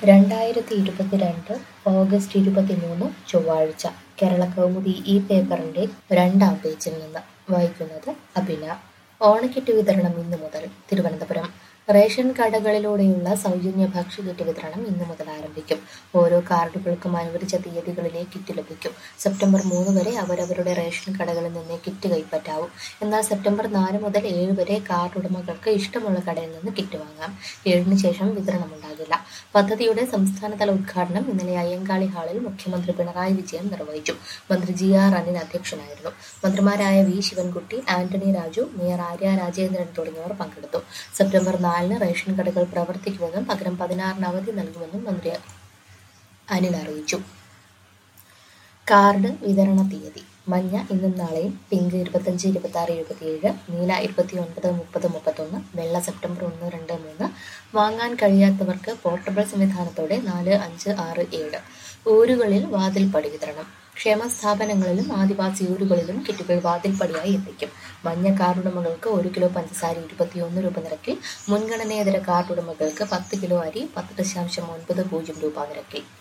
രണ്ടായിരത്തി ഇരുപത്തിരണ്ട് ഓഗസ്റ്റ് ഇരുപത്തിമൂന്ന് ചൊവ്വാഴ്ച കേരളകൗമുദി ഈ പേപ്പറിന്റെ രണ്ടാം പേജിൽ നിന്ന് വായിക്കുന്നത് അഭിന ഓണക്കിറ്റ് വിതരണം ഇന്നു മുതൽ തിരുവനന്തപുരം റേഷൻ കടകളിലൂടെയുള്ള സൗജന്യ ഭക്ഷ്യക്കിറ്റ് വിതരണം ഇന്നു മുതൽ ആരംഭിക്കും ഓരോ കാർഡുകൾക്കും അനുവദിച്ച തീയതികളിലെ കിറ്റ് ലഭിക്കും സെപ്റ്റംബർ മൂന്ന് വരെ അവരവരുടെ റേഷൻ കടകളിൽ നിന്ന് കിറ്റ് കൈപ്പറ്റാവും എന്നാൽ സെപ്റ്റംബർ നാല് മുതൽ ഏഴ് വരെ കാർഡ് ഉടമകൾക്ക് ഇഷ്ടമുള്ള കടയിൽ നിന്ന് കിറ്റ് വാങ്ങാം ഏഴിന് ശേഷം വിതരണമുണ്ടാകില്ല പദ്ധതിയുടെ സംസ്ഥാനതല ഉദ്ഘാടനം ഇന്നലെ അയ്യങ്കാളി ഹാളിൽ മുഖ്യമന്ത്രി പിണറായി വിജയൻ നിർവഹിച്ചു മന്ത്രി ജി ആർ അനിൽ അധ്യക്ഷനായിരുന്നു മന്ത്രിമാരായ V Sivankutty Antony Raju mayor Arya Rajendran തുടങ്ങിയവർ പങ്കെടുത്തു സെപ്റ്റംബർ നാലിന് റേഷൻ കടകൾ പ്രവർത്തിക്കുമെന്നും പകരം പതിനാറിന് അവധി നൽകുമെന്നും മന്ത്രി അനിൽ അറിയിച്ചു കാർഡ് വിതരണ തീയതി മഞ്ഞ ഇന്നും നാളെയും പിങ്ക് ഇരുപത്തഞ്ച് ഇരുപത്തി ആറ് ഇരുപത്തിയേഴ് നീല ഇരുപത്തി ഒൻപത് മുപ്പത് മുപ്പത്തൊന്ന് വെള്ള സെപ്റ്റംബർ ഒന്ന് രണ്ട് മൂന്ന് വാങ്ങാൻ കഴിയാത്തവർക്ക് പോർട്ടബിൾ സംവിധാനത്തോടെ നാല് അഞ്ച് ആറ് ഏഴ് ഊരുകളിൽ വാതിൽപ്പടി വിതരണം ക്ഷേമ സ്ഥാപനങ്ങളിലും ആദിവാസി ഊരുകളിലും കിറ്റുകൾ വാതിൽപ്പടിയായി എത്തിക്കും മഞ്ഞ കാർഡുടമകൾക്ക് ഒരു കിലോ പഞ്ചസാര ഇരുപത്തിയൊന്ന് രൂപ നിരക്കിൽ മുൻഗണനേതര കാർഡുടമകൾക്ക് പത്ത് കിലോ അരി പത്ത് ദശാംശം ഒൻപത് പൂജ്യം രൂപ നിരക്കിൽ